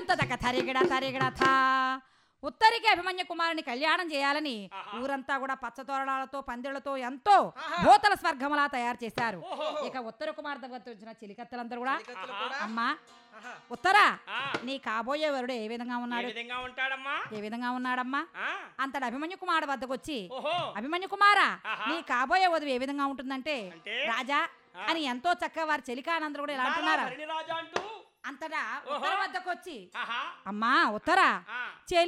తదక తరిగిడ తరిగిడ థా ఉత్తరికి అభిమన్య కుమారుని కళ్యాణం చేయాలని ఆహా. ఊరంతా కూడా పచ్చతోరణాలతో పందిళ్లతో ఎంతో ఆహా. భూతల స్వర్గమలా తయారు చేశారు ఓహో. ఇక ఉత్తర కుమార్తె వద్ద వచ్చిన చిలికత్తలందరూ కూడా చెలికత్తెలు ఆహా. కూడా అమ్మా ఆహా. ఉత్తరా ఆ, నీ కాబోయే వరుడు ఏ విధంగా ఏ ఉన్నాడు విధంగా ఉంటాడమ్మా ఏ విధంగా ఉన్నాడమ్మా ఆ, అంతటి అభిమన్యు కుమారుడు వద్దకు వచ్చి ఓహో అభిమన్యు కుమారా ఆహా. నీ కాబోయే వధువు ఏ విధంగా ఉంటుందంటే అంటే? రాజా ఆ. అని ఎంతో చక్కగా వారి చెలికానందరూ కూడా ఇలా అంటున్నారు రాజా అంటూ అంతటా ఓహో. ఉత్తర వద్దకు వచ్చి ఆహా అమ్మా ఉత్తరా ఆ, చెలి